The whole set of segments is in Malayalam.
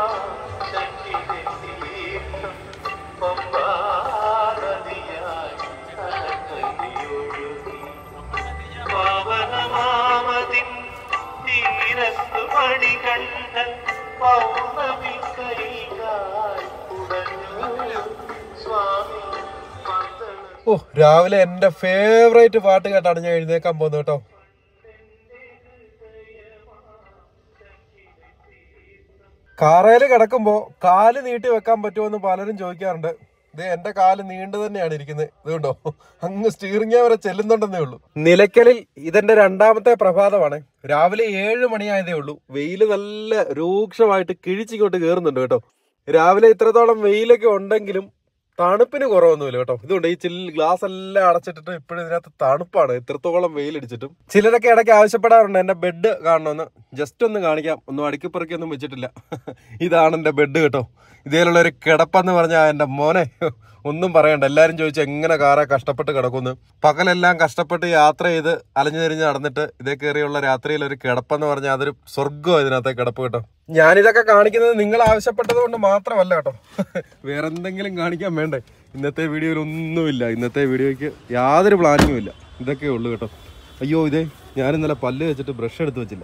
ചക്കിലെത്തിയിട്ടും പമ്പാനദിയായി കരകലിയൊഴുകി. പാവനമാമതിൻ തീരത്തു മണി കണ്ട പൗർണമി കൈകാൽ ഉടഞ്ഞു സ്വാമി പന്തളം ഓ രാവിലെ എന്റെ ഫേവറേറ്റ് പാട്ട് കേട്ടാണ് ഞാൻ എഴുന്നേക്കാൻ പോകുന്നത് കേട്ടോ കാറയില് കിടക്കുമ്പോ കാല് നീട്ടി വെക്കാൻ പറ്റുമോ പലരും ചോദിക്കാറുണ്ട് ഇത് എന്റെ കാല് നീണ്ടു തന്നെയാണ് ഇരിക്കുന്നത് ഇതുകൊണ്ടോ അങ്ങ് സ്റ്റീറിംഗ് വരെ ചെല്ലുന്നുണ്ടെന്നേ ഉള്ളൂ നിലയ്ക്കലിൽ ഇതെന്റെ രണ്ടാമത്തെ പ്രഭാതമാണ് രാവിലെ ഏഴ് മണിയായതേ ഉള്ളൂ വെയില് നല്ല രൂക്ഷമായിട്ട് കിഴിച്ചിങ്ങോട്ട് കയറുന്നുണ്ട് കേട്ടോ രാവിലെ ഇത്രത്തോളം വെയിലൊക്കെ ഉണ്ടെങ്കിലും തണുപ്പിന് കുറവൊന്നുമില്ല കേട്ടോ ഇതുകൊണ്ട് ഈ ചില്ല് ഗ്ലാസ് എല്ലാം അടച്ചിട്ടിട്ട് ഇപ്പോഴും ഇതിനകത്ത് തണുപ്പാണ് ഇത്രത്തോളം വെയിലടിച്ചിട്ടും ചിലരൊക്കെ ഇടയ്ക്ക് ആവശ്യപ്പെടാറുണ്ട് എന്റെ ബെഡ് കാണണമെന്ന് ജസ്റ്റ് ഒന്ന് കാണിക്കാം ഒന്നും അടുക്കിപ്പുറക്കി ഒന്നും വെച്ചിട്ടില്ല ഇതാണ് എന്റെ ബെഡ് കേട്ടോ ഇതേലുള്ള ഒരു കിടപ്പെന്ന് പറഞ്ഞാൽ എന്റെ മോനെ ഒന്നും പറയണ്ട എല്ലാരും ചോദിച്ചു എങ്ങനെ കാറെ കഷ്ടപ്പെട്ട് കിടക്കുന്നു പകലെല്ലാം കഷ്ടപ്പെട്ട് യാത്ര ചെയ്ത് അലഞ്ഞു തിരിഞ്ഞ് നടന്നിട്ട് ഇതേ കയറിയുള്ള രാത്രിയിൽ ഒരു കിടപ്പെന്ന് പറഞ്ഞാൽ അതൊരു സ്വർഗ്ഗം ഇതിനകത്തെ കിടപ്പ് കേട്ടോ ഞാനിതൊക്കെ കാണിക്കുന്നത് നിങ്ങൾ ആവശ്യപ്പെട്ടത് കൊണ്ട് മാത്രമല്ല കേട്ടോ വേറെ എന്തെങ്കിലും കാണിക്കാൻ വേണ്ടേ ഇന്നത്തെ വീഡിയോയിൽ ഒന്നുമില്ല ഇന്നത്തെ വീഡിയോയ്ക്ക് യാതൊരു പ്ലാനിങ്ങും ഇല്ല ഇതൊക്കെ ഉള്ളു കേട്ടോ അയ്യോ ഇതേ ഞാൻ ഇന്നലെ പല്ല് വെച്ചിട്ട് ബ്രഷ് എടുത്ത് വെച്ചില്ല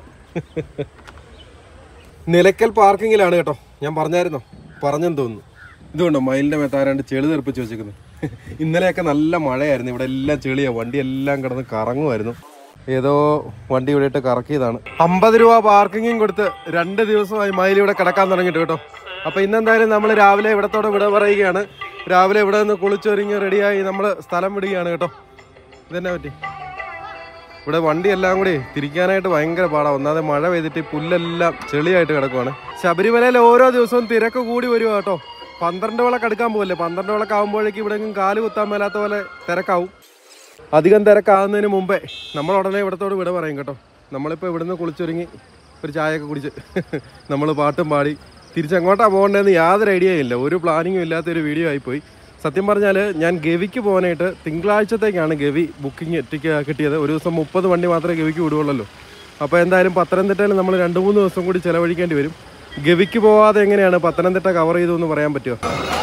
നിലയ്ക്കൽ പാർക്കിങ്ങിലാണ് കേട്ടോ ഞാൻ പറഞ്ഞായിരുന്നോ പറഞ്ഞെന്ന് തോന്നുന്നു ഇതുകൊണ്ടോ മയിലിന്റെ മേത്താരാണ്ട് ചെളി തെറിപ്പിച്ച് വെച്ചേക്കുന്നത് ഇന്നലെയൊക്കെ നല്ല മഴയായിരുന്നു ഇവിടെ എല്ലാം ചെളിയാ വണ്ടി എല്ലാം കിടന്ന് കറങ്ങുമായിരുന്നു ഏതോ വണ്ടി ഇവിടെ ഇട്ട് കറക്കിയതാണ് അമ്പത് രൂപ പാർക്കിങ്ങും കൊടുത്ത് രണ്ട് ദിവസമായി മയിൽ ഇവിടെ കിടക്കാൻ തുടങ്ങിയിട്ട് കേട്ടോ അപ്പൊ ഇന്നെന്തായാലും നമ്മൾ രാവിലെ ഇവിടത്തോടെ വിട പറയുകയാണ് രാവിലെ ഇവിടെ നിന്ന് കുളിച്ചൊരുങ്ങി റെഡിയായി നമ്മൾ സ്ഥലം വിടുകയാണ് കേട്ടോ ഇതെന്നെ പറ്റി ഇവിടെ വണ്ടി എല്ലാം കൂടി തിരിക്കാനായിട്ട് ഭയങ്കര പാടാണ് ഒന്നാമതെ മഴ പെയ്തിട്ട് ഈ പുല്ലെല്ലാം ചെളിയായിട്ട് കിടക്കുവാണ് ശബരിമലയിൽ ഓരോ ദിവസവും തിരക്ക് കൂടി വരുവാ കേട്ടോ പന്ത്രണ്ട് വിളക്ക് എടുക്കാൻ പോകല്ലേ പന്ത്രണ്ട് വിളക്ക് ആകുമ്പോഴേക്കും ഇവിടെ കാല് കുത്താൻ മേലാത്ത പോലെ തിരക്കാവും അധികം തിരക്കാവുന്നതിന് മുമ്പേ നമ്മൾ ഉടനെ ഇവിടത്തോട് വിട പറയും കേട്ടോ നമ്മളിപ്പോൾ ഇവിടുന്ന് കുളിച്ചൊരുങ്ങി ഒരു ചായയൊക്കെ കുടിച്ച് നമ്മൾ പാട്ടും പാടി തിരിച്ചെങ്ങോട്ടാ പോകേണ്ടതെന്ന് യാതൊരു ഐഡിയ ഇല്ല ഒരു പ്ലാനിങ്ങും ഇല്ലാത്തൊരു വീഡിയോ ആയിപ്പോയി സത്യം പറഞ്ഞാൽ ഞാൻ ഗവിക്ക് പോകാനായിട്ട് തിങ്കളാഴ്ചത്തേക്കാണ് ഗവി ബുക്കിംഗ് എത്തിക്ക് കിട്ടിയത് ഒരു ദിവസം മുപ്പത് വണ്ടി മാത്രമേ ഗവിക്ക് വിടുകയുള്ളൂ അപ്പോൾ എന്തായാലും പത്തനംതിട്ടയിൽ നമ്മൾ രണ്ട് മൂന്ന് ദിവസം കൂടി ചിലവഴിക്കേണ്ടി വരും ഗവിക്ക് പോവാതെ എങ്ങനെയാണ് പത്തനംതിട്ട കവർ ചെയ്തു എന്ന് പറയാൻ പറ്റുമോ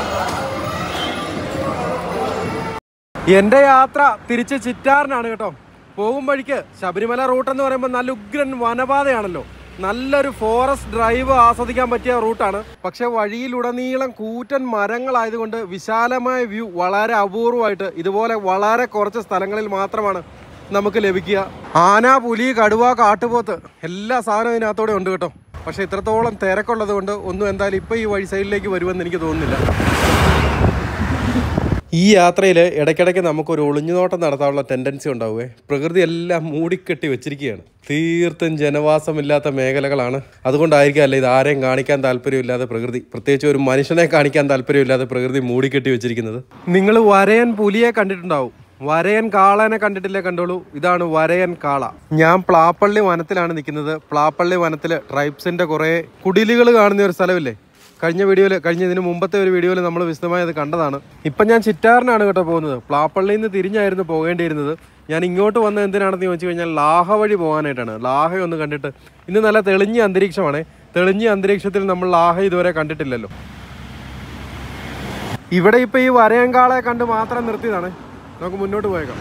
എൻ്റെ യാത്ര തിരിച്ച് ചിറ്റാറിനാണ് കേട്ടോ പോകും വഴിക്ക് ശബരിമല റൂട്ട് എന്ന് പറയുമ്പോൾ നല്ല ഉഗ്രൻ വനപാതയാണല്ലോ നല്ലൊരു ഫോറസ്റ്റ് ഡ്രൈവ് ആസ്വദിക്കാൻ പറ്റിയ റൂട്ടാണ് പക്ഷെ വഴിയിലുടനീളം കൂറ്റൻ മരങ്ങളായതുകൊണ്ട് വിശാലമായ വ്യൂ വളരെ അപൂർവമായിട്ട് ഇതുപോലെ വളരെ കുറച്ച് സ്ഥലങ്ങളിൽ മാത്രമാണ് നമുക്ക് ലഭിക്കുക ആന പുലി കടുവ കാട്ടുപോത്ത് എല്ലാ സാധനവും ഇതിനകത്തോടെ ഉണ്ട് കേട്ടോ പക്ഷെ ഇത്രത്തോളം തിരക്കുള്ളത് കൊണ്ട് ഒന്നും എന്തായാലും ഇപ്പൊ ഈ വഴി സൈഡിലേക്ക് വരുമെന്ന് എനിക്ക് തോന്നുന്നില്ല ഈ യാത്രയിൽ ഇടയ്ക്കിടയ്ക്ക് നമുക്കൊരു ഒളിഞ്ഞുനോട്ടം നടത്താനുള്ള ടെൻഡൻസി ഉണ്ടാവുകയെ പ്രകൃതി എല്ലാം മൂടിക്കെട്ടി വെച്ചിരിക്കുകയാണ് തീർത്തും ജനവാസമില്ലാത്ത മേഖലകളാണ് അതുകൊണ്ടായിരിക്കും അല്ലേ ഇത് ആരെയും കാണിക്കാൻ താല്പര്യമില്ലാതെ പ്രകൃതി പ്രത്യേകിച്ച് ഒരു മനുഷ്യനെ കാണിക്കാൻ താല്പര്യമില്ലാതെ പ്രകൃതി മൂടിക്കെട്ടി വെച്ചിരിക്കുന്നത് നിങ്ങൾ വരയൻ പുലിയെ കണ്ടിട്ടുണ്ടാവും വരയൻ കാളനെ കണ്ടിട്ടില്ലേ കണ്ടോളൂ ഇതാണ് വരയൻ കാള ഞാൻ പ്ലാപ്പള്ളി വനത്തിലാണ് നിൽക്കുന്നത് പ്ലാപ്പള്ളി വനത്തിൽ ട്രൈബ്സിന്റെ കുറേ കുടിലുകൾ കാണുന്ന ഒരു സ്ഥലമില്ലേ കഴിഞ്ഞ വീഡിയോയിൽ കഴിഞ്ഞ ഇതിന് മുമ്പത്തെ ഒരു വീഡിയോയിൽ നമ്മൾ വിശദമായി അത് കണ്ടതാണ് ഇപ്പം ഞാൻ ചിറ്റാറിനാണ് കേട്ടോ പോകുന്നത് പ്ലാപ്പള്ളിയിൽ നിന്ന് തിരിഞ്ഞായിരുന്നു പോകേണ്ടിയിരുന്നത് ഞാൻ ഇങ്ങോട്ട് വന്നത് എന്തിനാണെന്ന് ചോദിച്ചു കഴിഞ്ഞാൽ ലാഹ വഴി പോകാനായിട്ടാണ് ലാഹ ഒന്ന് കണ്ടിട്ട് ഇന്ന് നല്ല തെളിഞ്ഞ അന്തരീക്ഷമാണ് തെളിഞ്ഞ അന്തരീക്ഷത്തിൽ നമ്മൾ ലാഹ ഇതുവരെ കണ്ടിട്ടില്ലല്ലോ ഇവിടെ ഇപ്പൊ ഈ വരയങ്കാളെ കണ്ട് മാത്രം നിർത്തിയതാണ് നമുക്ക് മുന്നോട്ട് പോയേക്കാം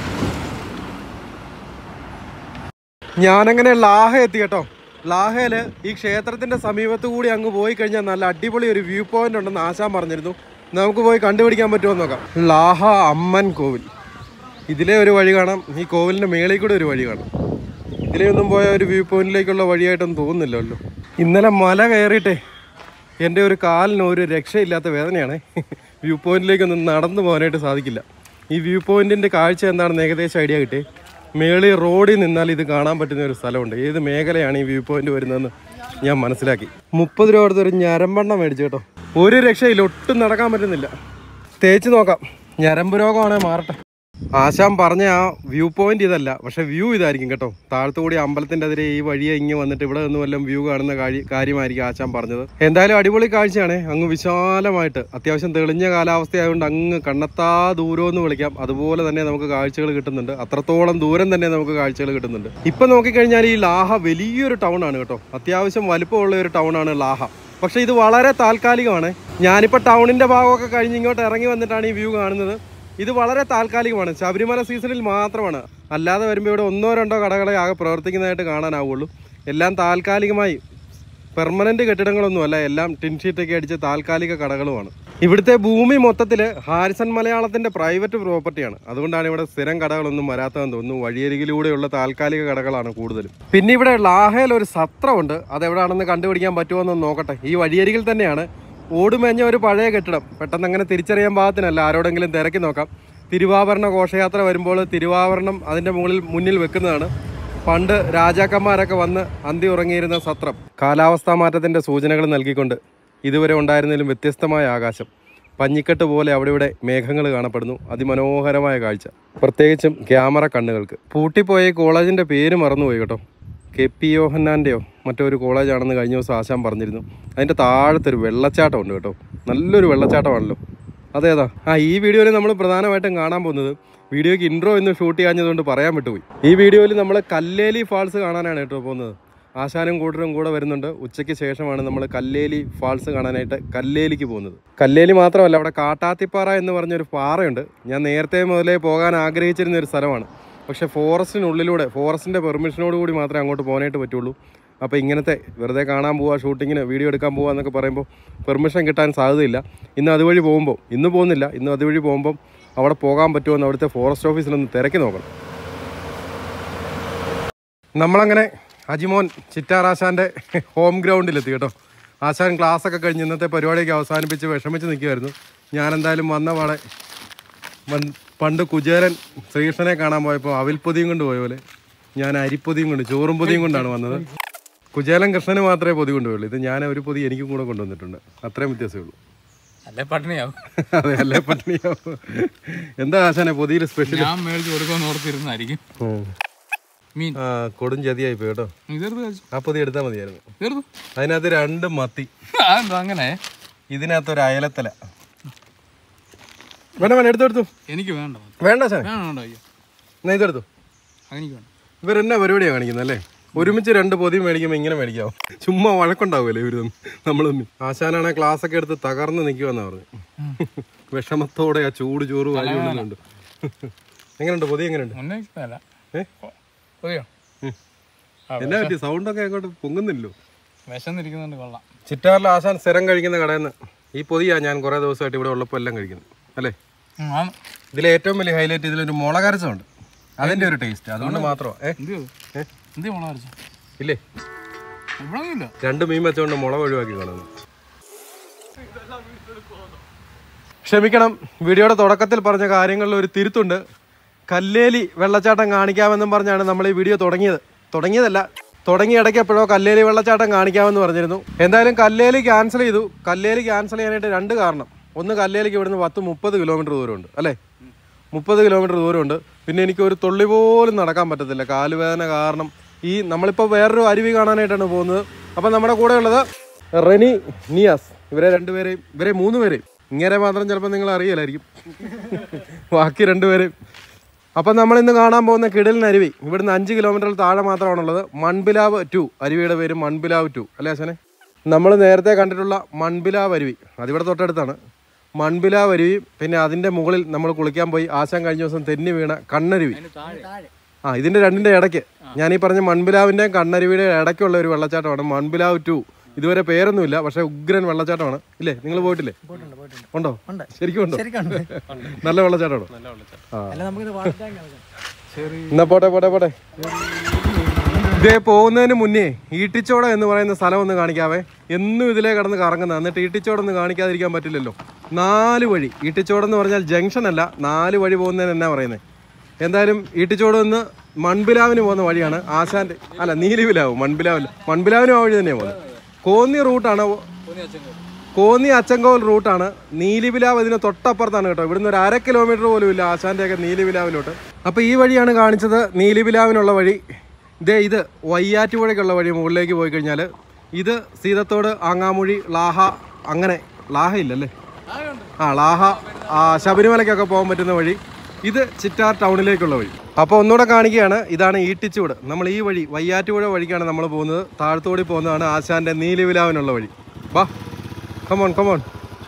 ഞാനങ്ങനെ ലാഹ എത്തി കേട്ടോ ലാഹയില് ഈ ക്ഷേത്രത്തിന്റെ സമീപത്ത് കൂടി അങ്ങ് പോയി കഴിഞ്ഞാൽ നല്ല അടിപൊളി ഒരു വ്യൂ പോയിന്റ് ഉണ്ടെന്ന് ആശാൻ പറഞ്ഞിരുന്നു നമുക്ക് പോയി കണ്ടുപിടിക്കാൻ പറ്റുമോ എന്ന് നോക്കാം ലാഹ അമ്മൻ കോവിൽ ഇതിലെ ഒരു വഴി കാണാം ഈ കോവിലിന്റെ മേളിൽ കൂടെ ഒരു വഴി കാണാം ഇതിലെ ഒന്നും പോയ ഒരു വ്യൂ പോയിന്റിലേക്കുള്ള വഴിയായിട്ടൊന്നും തോന്നുന്നില്ലല്ലോ ഇന്നലെ മല കയറിയിട്ടേ എൻ്റെ ഒരു കാലിന് ഒരു രക്ഷയില്ലാത്ത വേദനയാണ് വ്യൂ പോയിന്റിലേക്കൊന്നും നടന്നു പോകാനായിട്ട് സാധിക്കില്ല ഈ വ്യൂ പോയിന്റിന്റെ കാഴ്ച എന്താണെന്ന് ഏകദേശം ഐഡിയ കിട്ടി മേളിൽ റോഡിൽ നിന്നാൽ ഇത് കാണാൻ പറ്റുന്ന ഒരു സ്ഥലമുണ്ട് ഏത് മേഖലയാണ് ഈ വ്യൂ പോയിന്റ് വരുന്നതെന്ന് ഞാൻ മനസ്സിലാക്കി മുപ്പത് രൂപ കൊടുത്ത് ഒരു ഞരമ്പെണ്ണം മേടിച്ചു കേട്ടോ ഒരു രക്ഷയില്ല ഒട്ടും നടക്കാൻ പറ്റുന്നില്ല തേച്ച് നോക്കാം ഞരമ്പ് രോഗമാണെ മാറട്ടെ ആശാൻ പറഞ്ഞ ആ വ്യൂ പോയിന്റ് ഇതല്ല പക്ഷെ വ്യൂ ഇതായിരിക്കും കേട്ടോ താഴത്തുകൂടി അമ്പലത്തിന്റെ അതിരെ ഈ വഴിയെ ഇങ്ങ് വന്നിട്ട് ഇവിടെ നിന്ന് വല്ലതും വ്യൂ കാണുന്ന കാര്യം കാര്യമായിരിക്കും ആശാൻ പറഞ്ഞത് എന്തായാലും അടിപൊളി കാഴ്ചയാണ് അങ്ങ് വിശാലമായിട്ട് അത്യാവശ്യം തെളിഞ്ഞ കാലാവസ്ഥയായതുകൊണ്ട് അങ്ങ് കണ്ണത്താ ദൂരം എന്ന് വിളിക്കാം അതുപോലെ തന്നെ നമുക്ക് കാഴ്ചകൾ കിട്ടുന്നുണ്ട് അത്രത്തോളം ദൂരം തന്നെ നമുക്ക് കാഴ്ചകൾ കിട്ടുന്നുണ്ട് ഇപ്പൊ നോക്കിക്കഴിഞ്ഞാൽ ഈ ലാഹ വലിയൊരു ടൗൺ ആണ് കേട്ടോ അത്യാവശ്യം വലുപ്പമുള്ള ഒരു ടൗൺ ആണ് ലാഹ പക്ഷേ ഇത് വളരെ താൽക്കാലികമാണ് ഞാനിപ്പോൾ ടൗണിൻ്റെ ഭാഗമൊക്കെ കഴിഞ്ഞ് ഇങ്ങോട്ട് ഇറങ്ങി വന്നിട്ടാണ് ഈ വ്യൂ കാണുന്നത് ഇത് വളരെ താൽക്കാലികമാണ് ശബരിമല സീസണിൽ മാത്രമാണ് അല്ലാതെ വരുമ്പോൾ ഇവിടെ ഒന്നോ രണ്ടോ കടകളെ ആകെ പ്രവർത്തിക്കുന്നതായിട്ട് കാണാനാവുള്ളൂ എല്ലാം താൽക്കാലികമായി പെർമനന്റ് കെട്ടിടങ്ങളൊന്നും അല്ല എല്ലാം ടിൻ ഷീറ്റൊക്കെ അടിച്ച് താൽക്കാലിക കടകളുമാണ് ഇവിടുത്തെ ഭൂമി മൊത്തത്തിൽ ഹാരിസൺ മലയാളത്തിന്റെ പ്രൈവറ്റ് പ്രോപ്പർട്ടിയാണ് അതുകൊണ്ടാണ് ഇവിടെ സ്ഥിരം കടകളൊന്നും വരാത്തതെന്ന് തോന്നുന്നു വഴിയരികിലൂടെയുള്ള താൽക്കാലിക കടകളാണ് കൂടുതലും പിന്നെ ഇവിടെ ലാഹയിൽ ഒരു സത്രമുണ്ട് അതെവിടെയാണെന്ന് കണ്ടുപിടിക്കാൻ പറ്റുമോ എന്ന് നോക്കട്ടെ ഈ വഴിയരികിൽ തന്നെയാണ് ഓടുമേഞ്ഞ ഒരു പഴയ കെട്ടിടം പെട്ടെന്ന് അങ്ങനെ തിരിച്ചറിയാൻ പാകത്തിനല്ല ആരോടെങ്കിലും തിരക്കി നോക്കാം തിരുവാഭരണ ഘോഷയാത്ര വരുമ്പോൾ തിരുവാഭരണം അതിൻ്റെ മുകളിൽ മുന്നിൽ വെക്കുന്നതാണ് പണ്ട് രാജാക്കന്മാരൊക്കെ വന്ന് അന്തി ഉറങ്ങിയിരുന്ന സത്രം കാലാവസ്ഥാ മാറ്റത്തിന്റെ സൂചനകൾ നൽകിക്കൊണ്ട് ഇതുവരെ ഉണ്ടായിരുന്നതിലും വ്യത്യസ്തമായ ആകാശം പഞ്ഞിക്കെട്ട് പോലെ അവിടെ ഇവിടെ മേഘങ്ങൾ കാണപ്പെടുന്നു അതിമനോഹരമായ കാഴ്ച പ്രത്യേകിച്ചും ക്യാമറ കണ്ണുകൾക്ക് പൂട്ടിപ്പോയ ഈ കോളേജിന്റെ പേര് മറന്നുപോയി കേട്ടോ കെ പി യോഹന്നാൻ്റെയോ മറ്റോ ഒരു കോളേജാണെന്ന് കഴിഞ്ഞ ദിവസം ആശാൻ പറഞ്ഞിരുന്നു അതിൻ്റെ താഴത്തൊരു വെള്ളച്ചാട്ടം ഉണ്ട് കേട്ടോ നല്ലൊരു വെള്ളച്ചാട്ടമാണല്ലോ അതേതാ ആ ഈ വീഡിയോയിൽ നമ്മൾ പ്രധാനമായിട്ടും കാണാൻ പോകുന്നത് വീഡിയോയ്ക്ക് ഇൻട്രോ എന്ന് ഷൂട്ട് ചെയ്യാഞ്ഞതുകൊണ്ട് പറയാൻ വിട്ടുപോയി ഈ വീഡിയോയിൽ നമ്മൾ കല്ലേലി ഫാൾസ് കാണാനാണ് കേട്ടോ പോകുന്നത് ആശാനും കൂട്ടരും കൂടെ വരുന്നുണ്ട് ഉച്ചയ്ക്ക് ശേഷമാണ് നമ്മൾ കല്ലേലി ഫാൾസ് കാണാനായിട്ട് കല്ലേലിക്ക് പോകുന്നത് കല്ലേലി മാത്രമല്ല അവിടെ കാട്ടാത്തിപ്പാറ എന്ന് പറഞ്ഞൊരു പാറയുണ്ട് ഞാൻ നേരത്തെ മുതലേ പോകാൻ ആഗ്രഹിച്ചിരുന്ന ഒരു സ്ഥലമാണ് പക്ഷേ ഫോറസ്റ്റിനുള്ളിലൂടെ ഫോറസ്റ്റിൻ്റെ പെർമിഷനോട് കൂടി മാത്രമേ അങ്ങോട്ട് പോകാനായിട്ട് പറ്റുള്ളൂ അപ്പോൾ ഇങ്ങനത്തെ വെറുതെ കാണാൻ പോവുക ഷൂട്ടിങ്ങിന് വീഡിയോ എടുക്കാൻ പോവുക എന്നൊക്കെ പറയുമ്പോൾ പെർമിഷൻ കിട്ടാൻ സാധ്യതയില്ല ഇന്ന് അതുവഴി പോകുമ്പോൾ ഇന്ന് പോകുന്നില്ല ഇന്ന് അതുവഴി പോകുമ്പം അവിടെ പോകാൻ പറ്റുമോ എന്ന് അവിടുത്തെ ഫോറസ്റ്റ് ഓഫീസിലൊന്ന് തിരക്കി നോക്കണം നമ്മളങ്ങനെ അജിമോൻ ചിറ്റാറാശാൻ്റെ ഹോം ഗ്രൗണ്ടിലെത്തി കേട്ടോ ആശാൻ ക്ലാസ്സൊക്കെ കഴിഞ്ഞ് ഇന്നത്തെ പരിപാടിയൊക്കെ അവസാനിപ്പിച്ച് വിഷമിച്ച് നിൽക്കുമായിരുന്നു ഞാൻ എന്തായാലും വന്ന പാടെ വൻ- പണ്ട് കുചേരൻ ശ്രീകൃഷ്ണനെ കാണാൻ പോയപ്പോൾ അവിൽപ്പൊതിയും കൊണ്ട് പോയ പോലെ ഞാൻ അരിപ്പൊതിയും കൊണ്ട് ചോറും പൊതിയും കൊണ്ടാണ് വന്നത് കുചേലൻ കൃഷ്ണന് മാത്രമേ പൊതി കൊണ്ടുപോയുള്ളൂ ഇത് ഞാൻ ഒരു പൊതി എനിക്കും കൂടെ കൊണ്ടുവന്നിട്ടുണ്ട് അത്രയും വ്യത്യാസമേ ഉള്ളൂ അല്ലേ പട്ടിണിയാവും അതെ അല്ലേ പട്ടിണിയോ എന്താ ആശാനെ പൊതിയിൽ സ്പെഷ്യൽ ഞാൻ മേടിച്ച് കൊടുക്കുമെന്ന് ഓർത്തിരുന്നായിരിക്കും മീൻ ആ കൊടും ചതിയായി പോയി കേട്ടോ ഇതെടുത്ത് കഴിച്ചു ആ പൊതി എടുത്താൽ മതിയായിരുന്നു ഇതെടുത്തു അതിനകത്ത് രണ്ട് മത്തി അതെന്താ അങ്ങനെ ഇതിനകത്ത് ഒരു അയലത്തല വേണ്ട വേണ്ട എടുത്തെടുത്തു എനിക്ക് വേണ്ട വേണ്ട ആശാനെ വേണം വേണ്ട അയ്യോ എന്നാ ഇതെടുത്തു അതെനിക്ക് വേണ്ട ഇവരെന്നാ പരിപാടിയാണ് കാണിക്കുന്നത് അല്ലേ ഒരുമിച്ച് രണ്ട് പൊതി മേടിക്കുമ്പോൾ ഇങ്ങനെ മേടിക്കാവും ചുമ്മാ വഴക്കുണ്ടാവുമല്ലേ ഇവര് തമ്മിൽ നമ്മൾ തമ്മിൽ ആശാനാണെ ക്ലാസ് ഒക്കെ എടുത്ത് തകർന്ന് നിൽക്കുമെന്നാ പറഞ്ഞു വിഷമത്തോടെ ആ ചൂട് ചോറ് വാരി കൊണ്ടുവന്നുണ്ട് എങ്ങനെയുണ്ട് പൊതി എങ്ങനെയുണ്ട് മുന്നേ ഇഷ്ടമല്ല ഏ പോയോ എന്നാ പറ്റി സൗണ്ടൊക്കെ അങ്ങോട്ട് പൊങ്ങുന്നില്ലല്ലോ വിശന്നിരിക്കുന്നുണ്ട് കൊള്ളാം ചിറ്റാറിൽ ആശാൻ സ്ഥിരം കഴിക്കുന്ന കടയിൽ നിന്ന് ഈ പൊതിയാ ഞാൻ കുറേ ദിവസമായിട്ട് ഇവിടെ ഉള്ളപ്പോൾ എല്ലാം കഴിക്കുന്നത് അല്ലേ ഉം, ആണ്. ഇതിലെ ഏറ്റവും വലിയ ഹൈലൈറ്റ് ഇതിലൊരു മുളകരച്ചമുണ്ട് അതിന്റെ ഒരു ടേസ്റ്റ് അതുകൊണ്ട് മാത്രമാണ് ഏ എന്ത് ചെയ്തു ഏ? എന്ത് മുളക് അരച്ചു ഇല്ലേ ഇവിടെ ഒന്നുമില്ല രണ്ട് മീൻ വെച്ചുകൊണ്ട് മുളക് ഒഴിവാക്കി കാണുന്നു ക്ഷമിക്കണം വീഡിയോയുടെ തുടക്കത്തിൽ പറഞ്ഞ കാര്യങ്ങളിൽ ഒരു തിരുത്തുണ്ട് കല്ലേലി വെള്ളച്ചാട്ടം കാണിക്കാമെന്നും പറഞ്ഞാണ് നമ്മൾ ഈ വീഡിയോ തുടങ്ങിയത് തുടങ്ങിയതല്ല തുടങ്ങിയ ഇടയ്ക്ക് എപ്പോഴോ കല്ലേലി വെള്ളച്ചാട്ടം കാണിക്കാമെന്ന് പറഞ്ഞിരുന്നു എന്തായാലും കല്ലേലി ക്യാൻസൽ ചെയ്തു കല്ലേലി ക്യാൻസൽ ചെയ്യാനായിട്ട് രണ്ട് കാരണം ഒന്ന് കല്ലേലിക്ക് ഇവിടുന്ന് പത്ത് മുപ്പത് കിലോമീറ്റർ ദൂരമുണ്ട് അല്ലേ മുപ്പത് കിലോമീറ്റർ ദൂരമുണ്ട് പിന്നെ എനിക്ക് ഒരു തുള്ളി പോലും നടക്കാൻ പറ്റത്തില്ല കാലുവേദന കാരണം ഈ നമ്മളിപ്പോൾ വേറൊരു അരുവി കാണാനായിട്ടാണ് പോകുന്നത് അപ്പം നമ്മുടെ കൂടെ ഉള്ളത് റെനി നിയാസ് ഇവരെ രണ്ടുപേരെയും ഇവരെ മൂന്ന് പേരെയും ഇങ്ങനെ മാത്രം ചിലപ്പോൾ നിങ്ങൾ അറിയില്ലായിരിക്കും ബാക്കി രണ്ടുപേരെയും അപ്പം നമ്മൾ ഇന്ന് കാണാൻ പോകുന്ന കിടലിന് അരുവി ഇവിടുന്ന് അഞ്ച് കിലോമീറ്റർ താഴെ മാത്രമാണുള്ളത് മൺബിലാവ് ടു അരുവിയുടെ പേര് മൺബിലാവ് ടു അല്ലേ അച്ഛനെ നമ്മൾ നേരത്തെ കണ്ടിട്ടുള്ള മൺബിലാവ് അരുവി അതിവിടെ തൊട്ടടുത്താണ് മൺബിലാവ് അരുവി പിന്നെ അതിൻ്റെ മുകളിൽ നമ്മൾ കുളിക്കാൻ പോയി ആശാൻ കഴിഞ്ഞ ദിവസം തെന്നി വീണ കണ്ണരുവി ആ ഇതിൻ്റെ രണ്ടിൻ്റെ ഇടയ്ക്ക് ഞാൻ ഈ പറഞ്ഞ മൺബിലാവിൻ്റെയും കണ്ണരുവിയുടെ ഇടയ്ക്കുള്ള ഒരു വെള്ളച്ചാട്ടമാണ് മൺബിലാവ് ടു ഇതുവരെ പേരൊന്നുമില്ല പക്ഷേ ഉഗ്രൻ വെള്ളച്ചാട്ടമാണ് ഇല്ലേ നിങ്ങൾ പോയിട്ടില്ലേ ഉണ്ടോ ശരിക്കും ഉണ്ടോ നല്ല വെള്ളച്ചാട്ടമാണോ ആ എന്നാ പോട്ടെ പോട്ടെ പോട്ടെ ഇതേ പോകുന്നതിന് മുന്നേ ഈട്ടിച്ചോട എന്ന് പറയുന്ന സ്ഥലം ഒന്ന് കാണിക്കാവേ എന്നും ഇതിലേ കിടന്ന് കറങ്ങുന്ന എന്നിട്ട് ഈട്ടിച്ചോട ഒന്ന് കാണിക്കാതിരിക്കാൻ പറ്റില്ലല്ലോ നാല് വഴി ഈട്ടിച്ചോട് എന്ന് പറഞ്ഞാൽ ജംഗ്ഷൻ അല്ല നാല് വഴി പോകുന്നതിന് എന്നാ പറയുന്നത് എന്തായാലും ഈട്ടിച്ചോട് നിന്ന് മൺബിലാവിന് പോകുന്ന വഴിയാണ് ആശാന്റെ അല്ല നീലിവിലാവ് മൺബിലാവില്ല മൺബിലാവിനും ആ വഴി തന്നെയാണ് പോകുന്നത് കോന്നി റൂട്ടാണ് കോന്നി അച്ചൻകോൽ റൂട്ടാണ് നീലിവിലാവ് ഇതിന് തൊട്ടപ്പുറത്താണ് കേട്ടോ ഇവിടുന്ന് ഒരു അര കിലോമീറ്റർ പോലും ഇല്ല ആശാന്റെയൊക്കെ നീലിവിലാവിലോട്ട് അപ്പോൾ ഈ വഴിയാണ് കാണിച്ചത് നീലിവിലാവിനുള്ള വഴി ഇതേ ഇത് വയ്യാറ്റുപുഴയ്ക്കുള്ള വഴി മുകളിലേക്ക് പോയി കഴിഞ്ഞാൽ ഇത് സീതത്തോട് ആങ്ങാമൊഴി ലാഹ അങ്ങനെ ലാഹ ഇല്ലല്ലേ ആ ലാഹ ആ ശബരിമലയ്ക്കൊക്കെ പോകാൻ പറ്റുന്ന വഴി ഇത് ചിറ്റാർ ടൗണിലേക്കുള്ള വഴി അപ്പോൾ ഒന്നുകൂടെ കാണിക്കുകയാണ് ഇതാണ് ഈട്ടിച്ചൂട് നമ്മൾ ഈ വഴി വയ്യാറ്റുപുഴ വഴിക്കാണ് നമ്മൾ പോകുന്നത് താഴത്തോടി പോകുന്നതാണ് ആശാന്റെ നീലിവിലാവിനുള്ള വഴി വാ കമോൺ കമോൺ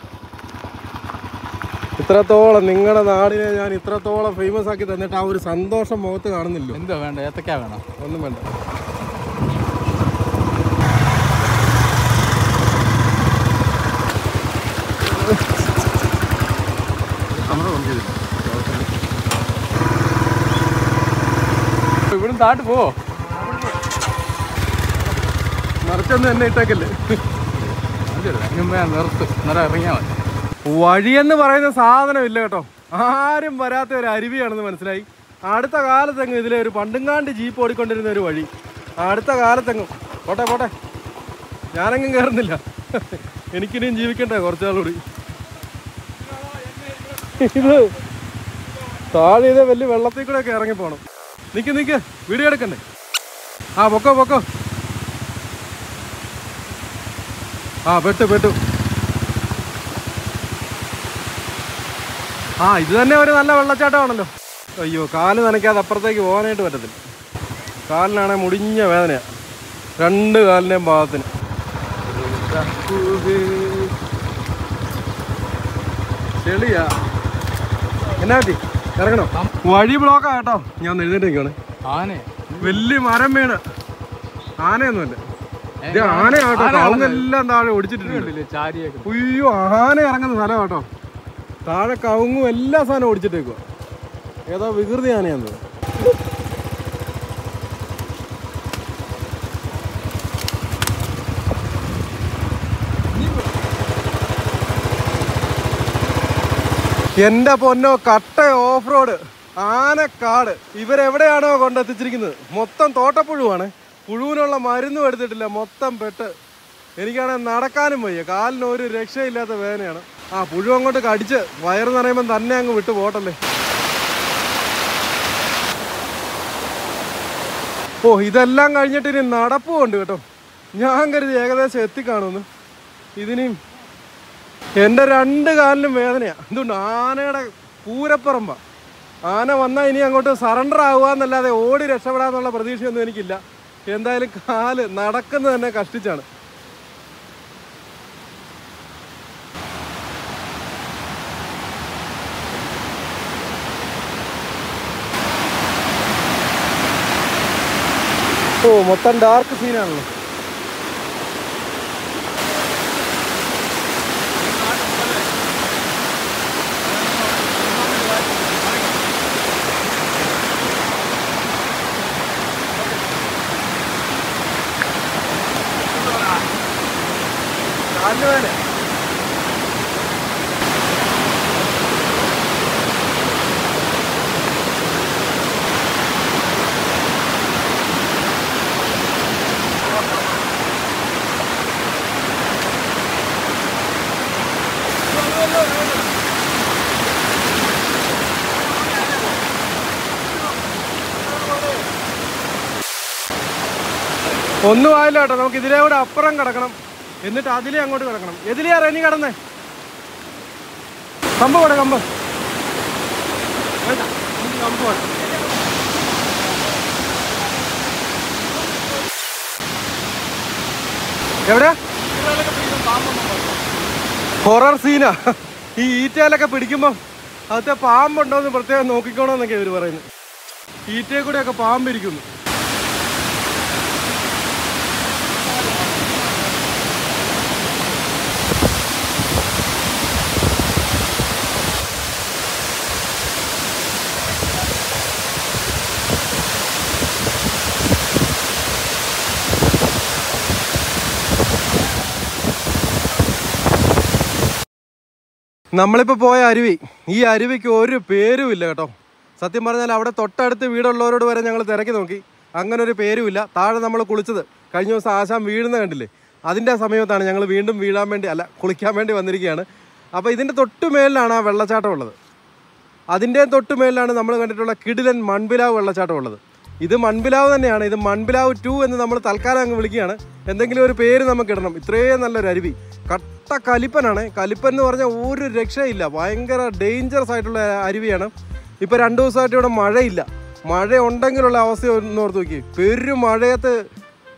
ഇത്രത്തോളം നിങ്ങളുടെ നാടിനെ ഞാൻ ഇത്രത്തോളം ഫേമസ് ആക്കി തന്നിട്ട് ആ ഒരു സന്തോഷം മുഖത്ത് കാണുന്നില്ലോ എന്തോ വേണ്ട ഏത്തക്കാ വേണം ഒന്നും വേണ്ട ഇവിടെ താട്ട് പോ മറിച്ചൊന്നും എന്നെ ഇട്ടേക്കല്ലേ മുമ്പേ നിർത്ത് നേരെ ഇറങ്ങിയാൽ മതി വഴിയെന്ന് പറയുന്ന സാധനമില്ല കേട്ടോ ആരും വരാത്ത ഒരു അരുവിയാണെന്ന് മനസ്സിലായി അടുത്ത കാലത്തെങ്ങും ഇതിലെ ഒരു പണ്ടുങ്ങാണ്ട് ജീപ്പ് ഓടിക്കൊണ്ടിരുന്ന ഒരു വഴി അടുത്ത കാലത്തെങ്ങും പോട്ടെ പോട്ടെ ഞാനെങ്ങും കയറുന്നില്ല എനിക്കിനിയും ജീവിക്കണ്ടേ കുറച്ചാളുകൂടി ഇത് താഴെ ഇതേ വലിയ വെള്ളത്തിൽ കൂടെ ഒക്കെ ഇറങ്ങി പോണം നിക്ക് നിക്ക് വീഡിയോ എടുക്കണ്ടേ ആ പൊക്കോ പൊക്കോ ആ പെട്ടു പെട്ടു ആ ഇത് തന്നെ ഒരു നല്ല വെള്ളച്ചാട്ടമാണല്ലോ അയ്യോ കാല് നനയ്ക്കാതെ അപ്പുറത്തേക്ക് പോകാനായിട്ട് പറ്റത്തില്ല കാലിനാണെ മുടിഞ്ഞ വേദനയാ രണ്ട് കാലിൻ്റെയും ഭാഗത്തിന് ചെളിയാ എന്നാ പറ്റി ഇറങ്ങണോ വഴി ബ്ലോക്കാ കേട്ടോ ഞാൻ ഒന്ന് എഴുന്നേറ്റ് നിൽക്കുകയാണ് ആനെ വലിയ മരം വീണ് ആനയൊന്നുമല്ല ഇത് ആനയാട്ടോ കവുങ്ങെല്ലാം താഴെ ഒടിച്ചിട്ടുണ്ട് കണ്ടില്ലേ ചാരിയൊക്കെ ഉയ്യോ ആന ഇറങ്ങുന്ന സ്ഥലം കേട്ടോ താഴെ കവുങ്ങും എല്ലാ സാധനവും ഓടിച്ചിട്ടേക്കുക ഏതോ വികൃതി ആനയാന്ന് എന്റെ പൊന്നോ കട്ട ഓഫ് റോഡ് ആനക്കാട് ഇവരെവിടെയാണോ കൊണ്ടെത്തിച്ചിരിക്കുന്നത് മൊത്തം തോട്ടപ്പുഴുവാണ് പുഴുവിനുള്ള മരുന്നും എടുത്തിട്ടില്ല മൊത്തം പെട്ട് എനിക്കാണെങ്കിൽ നടക്കാനും വയ്യ കാലിന് ഒരു രക്ഷയില്ലാത്ത വേദനയാണ് ആ പുഴു അങ്ങോട്ട് കടിച്ച് വയറ് നിറയുമ്പം തന്നെ അങ്ങ് വിട്ടു പോട്ടല്ലേ ഓ ഇതെല്ലാം കഴിഞ്ഞിട്ട് ഇനി നടപ്പുമുണ്ട് കേട്ടോ ഞാൻ കരുതി ഏകദേശം എത്തിക്കാണുമെന്ന് ഇതിനും എൻ്റെ രണ്ട് കാലിലും വേദനയാ എന്തുകൊണ്ട് ആനയുടെ പൂരപ്പറമ്പ ആന വന്നാൽ ഇനി അങ്ങോട്ട് സറണ്ടർ ആവുക എന്നല്ലാതെ ഓടി രക്ഷപ്പെടാന്നുള്ള പ്രതീക്ഷയൊന്നും എനിക്കില്ല എന്തായാലും കാല് നടക്കുന്നത് തന്നെ കഷ്ടിച്ചാണ് ഓ മൊത്തം ഡാർക്ക് സീനാണല്ലോ കാലിന് വേദന ഒന്നും ആയില്ല കേട്ടോ നമുക്ക് ഇതിലെ കൂടെ അപ്പുറം കിടക്കണം എന്നിട്ട് അതിലേ അങ്ങോട്ട് കിടക്കണം എതിലെയാ റെനി കിടന്നേ കമ്പ് പോടെ കമ്പ് വേണ്ട, നമുക്ക് കമ്പ് വേണം എവിടെ ഹൊറർ സീനാ ഈ ഈറ്റയിലൊക്കെ പിടിക്കുമ്പം അകത്തെ പാമ്പുണ്ടോ എന്ന് പ്രത്യേകം നോക്കിക്കോണമെന്നൊക്കെ ഇവർ പറയുന്നത് ഈറ്റയെ കൂടെയൊക്കെ പാമ്പിരിക്കുന്നു നമ്മളിപ്പോൾ പോയ അരുവി ഈ അരുവിക്ക് ഒരു പേരും ഇല്ല കേട്ടോ സത്യം പറഞ്ഞാൽ അവിടെ തൊട്ടടുത്ത് വീടുള്ളവരോട് വരെ ഞങ്ങൾ തിരക്കി നോക്കി അങ്ങനെ ഒരു പേരുമില്ല താഴെ നമ്മൾ കുളിച്ചത് കഴിഞ്ഞ ദിവസം ആശാൻ വീഴുന്ന കണ്ടില്ലേ അതിൻ്റെ സമയത്താണ് ഞങ്ങൾ വീണ്ടും വീഴാൻ വേണ്ടി അല്ല കുളിക്കാൻ വേണ്ടി വന്നിരിക്കുകയാണ് അപ്പോൾ ഇതിൻ്റെ തൊട്ട് മേലിലാണ് ആ വെള്ളച്ചാട്ടം ഉള്ളത് അതിൻ്റെ തൊട്ട് മേലിലാണ് നമ്മൾ കണ്ടിട്ടുള്ള കിടിലൻ മൺപിലാവ് വെള്ളച്ചാട്ടം ഉള്ളത് ഇത് മൺപിലാവ് തന്നെയാണ് ഇത് മൺപിലാവ് ടു എന്ന് നമ്മൾ തൽക്കാലം അങ്ങ് വിളിക്കുകയാണ് എന്തെങ്കിലും ഒരു പേര് നമുക്ക് ഇടണം ഇത്രയും നല്ലൊരു അരുവി കട്ട കലിപ്പനാണ് കലിപ്പൻ എന്ന് പറഞ്ഞാൽ ഒരു രക്ഷയില്ല ഭയങ്കര ഡേഞ്ചറസ് ആയിട്ടുള്ള അരുവിയാണ് ഇപ്പോൾ രണ്ട് ദിവസമായിട്ട് ഇവിടെ മഴയില്ല മഴ ഉണ്ടെങ്കിലുള്ള അവസ്ഥ ഒന്ന് ഓർത്ത് നോക്കി പെരും മഴയത്ത്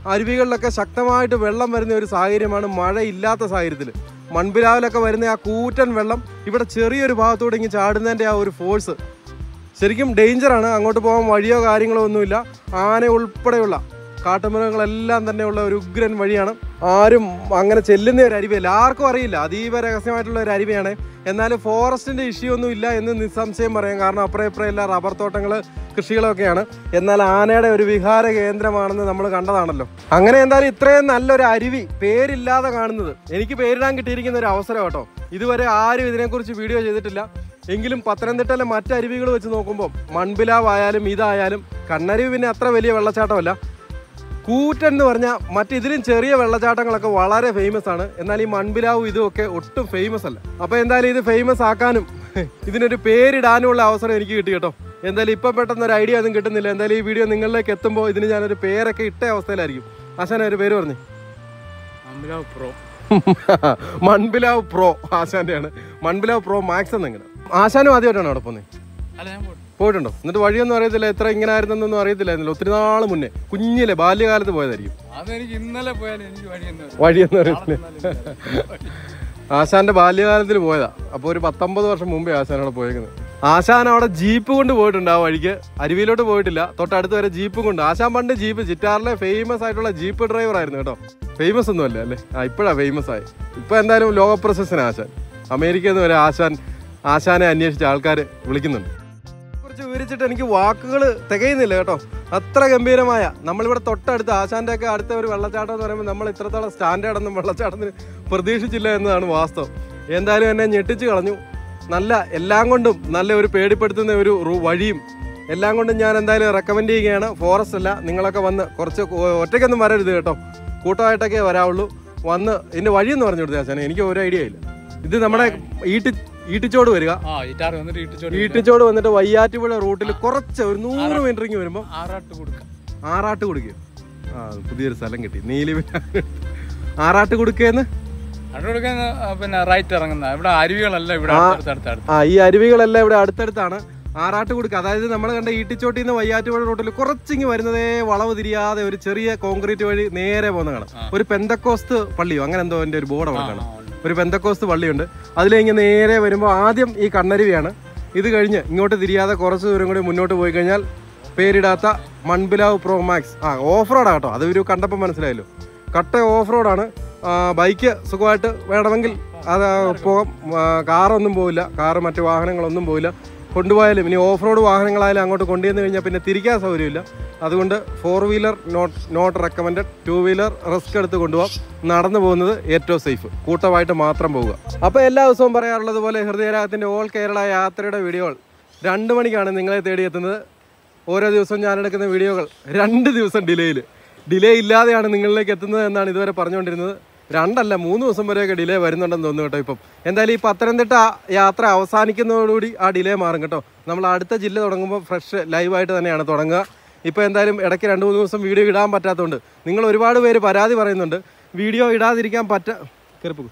അരുവികളിലൊക്കെ ശക്തമായിട്ട് വെള്ളം വരുന്ന ഒരു സാഹചര്യമാണ് മഴയില്ലാത്ത സാഹചര്യത്തിൽ മൺപിലാവിലൊക്കെ വരുന്ന ആ കൂറ്റൻ വെള്ളം ഇവിടെ ചെറിയൊരു ഭാഗത്തൂടെ ഇങ്ങനെ ചാടുന്നതിൻ്റെ ആ ഒരു ഫോഴ്സ് ശരിക്കും ഡേഞ്ചറാണ് അങ്ങോട്ട് പോകാൻ വഴിയോ കാര്യങ്ങളോ ഒന്നുമില്ല ആന ഉൾപ്പെടെയുള്ള കാട്ടുമൃഗങ്ങളെല്ലാം തന്നെയുള്ള ഒരു ഉഗ്രൻ വഴിയാണ് ആരും അങ്ങനെ ചെല്ലുന്ന ഒരു അരുവിയല്ല ആർക്കും അറിയില്ല അതീവ രഹസ്യമായിട്ടുള്ള ഒരു അരുവിയാണ് എന്നാലും ഫോറസ്റ്റിന്റെ ഇഷ്യൂ ഒന്നും ഇല്ല എന്ന് നിസ്സംശയം പറയാം കാരണം അപ്പുറം ഇപ്പുറം എല്ലാം റബ്ബർ തോട്ടങ്ങൾ കൃഷികളൊക്കെയാണ് എന്നാൽ ആനയുടെ ഒരു വിഹാര കേന്ദ്രമാണെന്ന് നമ്മൾ കണ്ടതാണല്ലോ അങ്ങനെ എന്തായാലും ഇത്രയും നല്ലൊരു അരുവി പേരില്ലാതെ കാണുന്നത് എനിക്ക് പേരിടാൻ കിട്ടിയിരിക്കുന്ന ഒരു അവസരം കേട്ടോ ഇതുവരെ ആരും ഇതിനെക്കുറിച്ച് വീഡിയോ ചെയ്തിട്ടില്ല എങ്കിലും പത്തനംതിട്ടയിലെ മറ്റ് അരുവികൾ വെച്ച് നോക്കുമ്പോൾ മൺപിലാവായാലും ഇതായാലും കണ്ണരുവി പിന്നെ അത്ര വലിയ വെള്ളച്ചാട്ടമല്ല കൂറ്റൻ എന്ന് പറഞ്ഞാൽ മറ്റിതിലും ചെറിയ വെള്ളച്ചാട്ടങ്ങളൊക്കെ വളരെ ഫേമസ് ആണ് എന്നാൽ ഈ മൺപിലാവും ഇതുമൊക്കെ ഒട്ടും ഫേമസ് അല്ല അപ്പോൾ എന്തായാലും ഇത് ഫേമസ് ആക്കാനും ഇതിനൊരു പേരിടാനുമുള്ള അവസരം എനിക്ക് കിട്ടി കേട്ടോ എന്തായാലും ഇപ്പം പെട്ടെന്ന് ഒരു ഐഡിയ ഒന്നും കിട്ടുന്നില്ല എന്തായാലും ഈ വീഡിയോ നിങ്ങളിലേക്ക് എത്തുമ്പോൾ ഇതിന് ഞാനൊരു പേരൊക്കെ ഇട്ട അവസ്ഥയിലായിരിക്കും ആശാന ഒരു പേര് പറഞ്ഞു അമ്പലം പ്രോ മൺപിലാവ് പ്രോ ആശാന്റെയാണ് മൺപിലാവ് പ്രോ മാക്സ് എന്നിങ്ങനെ ആശാനും ആദ്യമായിട്ടാണ് അവിടെ പോകുന്നത് അല്ല ഞാൻ പോട്ടെ പോയിട്ടുണ്ടോ എന്നിട്ട് വഴിയൊന്നും അറിയത്തില്ല എത്ര ഇങ്ങനെ ആയിരുന്നൊന്നും അറിയത്തില്ലായിരുന്നല്ലോ ഒത്തിരി നാൾ മുന്നേ കുഞ്ഞിലെ ബാല്യകാലത്ത് പോയതായിരിക്കും അതെനിക്ക് ഇന്നലെ പോയാലും എനിക്ക് വഴിയെന്ന് വഴിയൊന്നും അറിയത്തില്ല ആശാന്റെ ബാല്യകാലത്തിൽ പോയതാ അപ്പോൾ ഒരു പത്തൊമ്പത് വർഷം മുമ്പേ ആശാൻ അവിടെ പോയേക്കുന്നത് ആശാൻ അവിടെ ജീപ്പ് കൊണ്ട് പോയിട്ടുണ്ട് ആ വഴിക്ക് അരുവിയിലോട്ട് പോയിട്ടില്ല തൊട്ടടുത്ത് വരെ ജീപ്പ് കൊണ്ട് ആശാൻ പണ്ട് ജീപ്പ് ചിറ്റാറിലെ ഫേമസ് ആയിട്ടുള്ള ജീപ്പ് ഡ്രൈവർ ആയിരുന്നു കേട്ടോ ഫേമസ് ഒന്നും അല്ല അല്ലേ ആ ഇപ്പോഴാ ഫേമസ് ആയി ഇപ്പൊ എന്തായാലും ലോകപ്രശസ്തന ആശാൻ അമേരിക്കയിൽ നിന്ന് വരെ ആശാൻ ആശാനെ അന്വേഷിച്ച ആൾക്കാർ വിളിക്കുന്നുണ്ട് കുറിച്ച് വിവരിച്ചിട്ട് എനിക്ക് വാക്കുകൾ തികയുന്നില്ല കേട്ടോ അത്ര ഗംഭീരമായ നമ്മളിവിടെ തൊട്ടടുത്ത് ആശാന്റെ ഒക്കെ അടുത്ത ഒരു വെള്ളച്ചാട്ടം എന്ന് പറയുമ്പോൾ നമ്മൾ ഇത്രത്തോളം സ്റ്റാൻഡേർഡ് ഒന്നും വെള്ളച്ചാട്ടത്തിന് പ്രതീക്ഷിച്ചില്ല എന്നതാണ് വാസ്തവം എന്തായാലും എന്നെ ഞെട്ടിച്ച് കളഞ്ഞു നല്ല എല്ലാം കൊണ്ടും നല്ല ഒരു പേടിപ്പെടുത്തുന്ന ഒരു റൂ- വഴിയും എല്ലാം കൊണ്ടും ഞാൻ എന്തായാലും റെക്കമെൻഡ് ചെയ്യുകയാണ് ഫോറസ്റ്റ് അല്ല നിങ്ങളൊക്കെ വന്ന് കുറച്ച് ഒ- ഒറ്റയ്ക്കൊന്നും വരരുത് കേട്ടോ കൂട്ടമായിട്ടൊക്കെ വരാവുള്ളൂ വന്ന് ഇതിന്റെ വഴിയെന്ന് പറഞ്ഞു കൊടുത്തേ ആശാനെ എനിക്ക് ഒരു ഐഡിയ ഇല്ല ഇത് നമ്മുടെ ഈട്ടി ഈട്ടിച്ചോട് വരിക ആ ഇറ്റാർ വന്നിട്ട് ഇട്ടിച്ചോടി ഈട്ടിച്ചോട് വന്നിട്ട് വയ്യാറ്റുപുഴ റൂട്ടിൽ കുറച്ച് ഒരു നൂറ് മീറ്ററിങ് വരുമ്പോൾ ആറാട്ട് കൊടുക്കാം ആറാട്ട് കൊടുക്കുക ആ പുതിയൊരു സ്ഥലം കിട്ടി നീലി ആറാട്ട് കൊടുക്കുകയെന്ന് ആറാട്ട് കൊടുക്കാൻ ആ, പിന്നെ റൈറ്റ് ഇറങ്ങുന്ന ഇവിടെ അരുവികളല്ല ഇവിടെ അടുത്തടുത്ത് അടുത്തടുത്ത് ആ ഈ അരുവികളെല്ലാം ഇവിടെ അടുത്തടുത്താണ് ആറാട്ട് കൊടുക്കുക അതായത് നമ്മൾ കണ്ട ഈട്ടിച്ചോട്ടിൽ നിന്ന് വയ്യാറ്റുപുഴ റൂട്ടിൽ കുറച്ചിങ്ങ് വരുന്നതേ വളവ് തിരിയാതെ ഒരു ചെറിയ കോൺക്രീറ്റ് വഴി നേരെ പോകുന്ന കാണാം ഒരു പെന്തക്കോസ്ത് പള്ളിയോ അങ്ങനെ എന്തോ എൻ്റെ ഒരു ബോർഡ് അവിടെ കാണാം ഒരു പെന്തക്കോസ്ത് പള്ളിയുണ്ട് അതിലേക്ക് നേരെ വരുമ്പോൾ ആദ്യം ഈ കണ്ണരുവിയാണ് ഇത് കഴിഞ്ഞ് ഇങ്ങോട്ട് തിരിയാതെ കുറച്ച് ദൂരം കൂടി മുന്നോട്ട് പോയി കഴിഞ്ഞാൽ പേരിടാത്ത മൺബിലാവ് പ്രോ മാക്സ് ആ ഓഫ് റോഡാണ് കേട്ടോ അത് ഒരു കണ്ടപ്പോൾ മനസ്സിലായല്ലോ കട്ട ഓഫ് റോഡാണ് ബൈക്ക് സുഖമായിട്ട് വേണമെങ്കിൽ അത് പോകാം ആ, കാറൊന്നും പോവില്ല കാറ് മറ്റു വാഹനങ്ങളൊന്നും പോവില്ല കൊണ്ടുപോയാലും ഇനി ഓഫ് റോഡ് വാഹനങ്ങളായാലും അങ്ങോട്ട് കൊണ്ടുവന്ന് കഴിഞ്ഞാൽ പിന്നെ തിരിക്കാൻ സൗകര്യമില്ല അതുകൊണ്ട് four wheeler not not recommended two wheeler risk എടുത്ത് കൊണ്ടുപോകാം നടന്നു പോകുന്നത് ഏറ്റവും സേഫ് കൂട്ടമായിട്ട് മാത്രം പോവുക അപ്പോൾ എല്ലാ ദിവസവും പറയാറുള്ളത് പോലെ ഹൃദയരാഗത്തിൻ്റെ ഓൾ കേരള യാത്രയുടെ വീഡിയോകൾ രണ്ട് മണിക്കാണ് നിങ്ങളെ തേടിയെത്തുന്നത് ഓരോ ദിവസവും ഞാൻ എടുക്കുന്ന വീഡിയോകൾ രണ്ട് ദിവസം ഡിലേയിൽ ഡിലേ ഇല്ലാതെയാണ് നിങ്ങളിലേക്ക് എത്തുന്നത് എന്നാണ് ഇതുവരെ പറഞ്ഞുകൊണ്ടിരുന്നത് രണ്ടല്ല മൂന്ന് ദിവസം വരെയൊക്കെ ഡിലേ വരുന്നുണ്ടെന്ന് തോന്നുന്നു കേട്ടോ ഇപ്പം എന്തായാലും ഈ പത്തനംതിട്ട യാത്ര അവസാനിക്കുന്നതോടുകൂടി ആ ഡിലേ മാറും കേട്ടോ നമ്മൾ അടുത്ത ജില്ല തുടങ്ങുമ്പോൾ ഫ്രഷ് ലൈവായിട്ട് തന്നെയാണ് തുടങ്ങുക ഇപ്പോൾ എന്തായാലും ഇടയ്ക്ക് രണ്ട് മൂന്ന് ദിവസം വീഡിയോ ഇടാൻ പറ്റാത്തതുകൊണ്ട് നിങ്ങൾ ഒരുപാട് പേര് പരാതി പറയുന്നുണ്ട് വീഡിയോ ഇടാതിരിക്കാൻ പറ്റ കയറിപ്പോ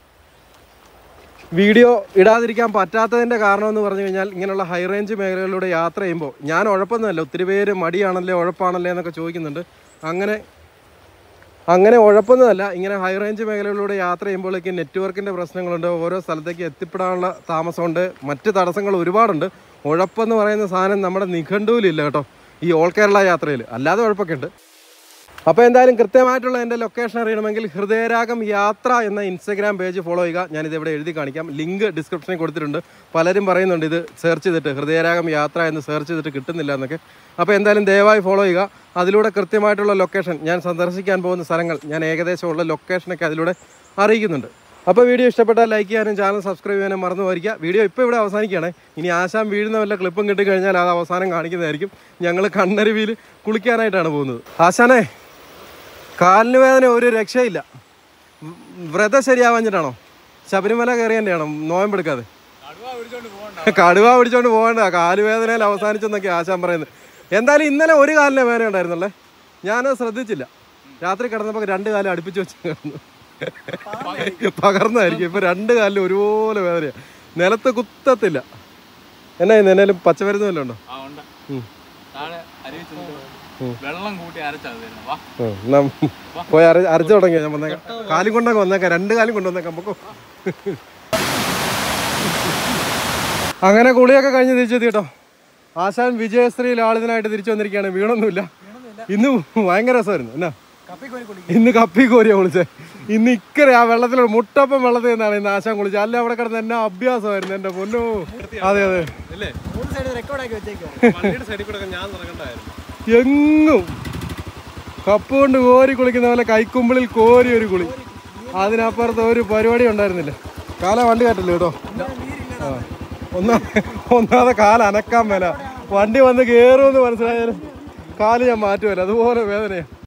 വീഡിയോ ഇടാതിരിക്കാൻ പറ്റാത്തതിൻ്റെ കാരണം എന്ന് പറഞ്ഞു കഴിഞ്ഞാൽ ഇങ്ങനെയുള്ള ഹൈ റേഞ്ച് മേഖലകളിലൂടെ യാത്ര ചെയ്യുമ്പോൾ ഞാൻ ഉഴപ്പൊന്നുമല്ല ഒത്തിരി പേര് മടിയാണല്ലേ ഉഴപ്പാണല്ലേ എന്നൊക്കെ ചോദിക്കുന്നുണ്ട് അങ്ങനെ അങ്ങനെ ഉഴപ്പൊന്നുമല്ല ഇങ്ങനെ ഹൈ റേഞ്ച് മേഖലകളിലൂടെ യാത്ര ചെയ്യുമ്പോഴേക്ക് നെറ്റ്വർക്കിൻ്റെ പ്രശ്നങ്ങളുണ്ട് ഓരോ സ്ഥലത്തേക്ക് എത്തിപ്പെടാനുള്ള താമസമുണ്ട് മറ്റ് തടസ്സങ്ങൾ ഒരുപാടുണ്ട് ഉഴപ്പെന്ന് പറയുന്ന സാധനം നമ്മുടെ നിഘണ്ടുവിലില്ല കേട്ടോ ഈ ഓൾ കേരള യാത്രയിൽ അല്ലാതെ ഉഴപ്പൊക്കെ ഉണ്ട് അപ്പോൾ എന്തായാലും കൃത്യമായിട്ടുള്ള എൻ്റെ ലൊക്കേഷൻ അറിയണമെങ്കിൽ ഹൃദയരാഗം യാത്ര എന്ന ഇൻസ്റ്റഗ്രാം പേജ് ഫോളോ ചെയ്യുക ഞാനിത് ഇവിടെ എഴുതി കാണിക്കാം ലിങ്ക് ഡിസ്ക്രിപ്ഷനിൽ കൊടുത്തിട്ടുണ്ട് പലരും പറയുന്നുണ്ട് ഇത് സെർച്ച് ചെയ്തിട്ട് ഹൃദയരാഗം യാത്ര എന്ന് സെർച്ച് ചെയ്തിട്ട് കിട്ടുന്നില്ല എന്നൊക്കെ അപ്പോൾ എന്തായാലും ദയവായി ഫോളോ ചെയ്യുക അതിലൂടെ കൃത്യമായിട്ടുള്ള ലൊക്കേഷൻ ഞാൻ സന്ദർശിക്കാൻ പോകുന്ന സ്ഥലങ്ങൾ ഞാൻ ഏകദേശമുള്ള ലൊക്കേഷനൊക്കെ അതിലൂടെ അറിയിക്കുന്നുണ്ട് അപ്പോൾ വീഡിയോ ഇഷ്ടപ്പെട്ടാൽ ലൈക്ക് ചെയ്യാനും ചാനൽ സബ്സ്ക്രൈബ് ചെയ്യാനും മറന്നു പോയിരിക്കുക വീഡിയോ ഇപ്പോൾ ഇവിടെ അവസാനിക്കുകയാണ് ഇനി ആശാൻ വീഴുന്ന വല്ല ക്ലിപ്പും കിട്ടിക്കഴിഞ്ഞാൽ അത് അവസാനം കാണിക്കുന്നതായിരിക്കും ഞങ്ങൾ കണ്ണരുവിയിൽ കുളിക്കാനായിട്ടാണ് പോകുന്നത് ആശാനെ കാലിന് വേദന ഒരു രക്ഷയില്ല ഉം, വ്രതം ശരിയാവാഞ്ഞിട്ടാണോ ശബരിമല കയറി തന്നെയാണോ നോയമ്പെടുക്കാതെ കടുവ പിടിച്ചോണ്ട് പോകണ്ട കടുവ പിടിച്ചോണ്ട് പോകണ്ട കാലുവേദനയിൽ അവസാനിച്ചെന്നൊക്കെ ആശാൻ പറയുന്നത് എന്തായാലും ഇന്നലെ ഒരു കാലിന് വേദന ഉണ്ടായിരുന്നല്ലേ ഞാനത് ശ്രദ്ധിച്ചില്ല രാത്രി കിടന്നപ്പോൾ രണ്ട് കാലം അടുപ്പിച്ച് വെച്ച് കിടന്നു പകർന്നായിരിക്കും ഇപ്പൊ രണ്ട് കാലിലും ഒരുപോലെ വേദനയാ നിലത്ത് കുത്തത്തില്ല എന്നാ എന്നേലും പച്ചമരുന്ന് വല്ലതും ഉണ്ടോ ആ ഉണ്ട് ഉം. താഴെ അരുവി ചെന്നിട്ട് വെള്ളം കൂട്ടി അരച്ചത് തരുന്നത് വാ ഉം, എന്നാ പോയി അര അരച്ചു തുടങ്ങിയോ ഞാൻ വന്നേക്കാം കാലും കൊണ്ടൊക്കെ വന്നേക്കാം രണ്ട് കാലും കൊണ്ട് വന്നേക്കാം പൊക്കോ അങ്ങനെ കുളിയൊക്കെ കഴിഞ്ഞ് തിരിച്ചെത്തി കേട്ടോ ആശാൻ വിജയശ്രീ ലാളിതനായിട്ട് തിരിച്ചു വന്നിരിക്കുകയാണ് വീണൊന്നുമില്ല ഇന്ന് ഭയങ്കര രസമായിരുന്നു എന്നാ ഇന്ന് കപ്പി കോരിയാ കുളിച്ചേ ഇന്ന് ഇക്കരെ ആ വെള്ളത്തിൽ മുട്ടപ്പം വെള്ളത്തിൽ നിന്നാണ് ഇന്ന് ആശാൻ കുളിച്ചത് അല്ല അവിടെ കിടന്ന് എന്നാ അഭ്യാസമായിരുന്നു എന്റെ പൊന്നോ അതെ അതെ എങ്ങും കപ്പ് കൊണ്ട് കോരി കുളിക്കുന്ന പോലെ കൈക്കുമ്പിളിൽ കോരി ഒരു കുളി അതിനപ്പുറത്ത് ഒരു പരിപാടി ഉണ്ടായിരുന്നില്ല കാല വണ്ടി കാറ്റല്ലേ കേട്ടോ ആ ഒന്നാ ഒന്നാമതെ കാല അനക്കാൻ മേല വണ്ടി വന്ന് കയറുമെന്ന് മനസ്സിലായാലും കാല് ഞാൻ മാറ്റുമല്ലോ അതുപോലെ വേദനയാണ്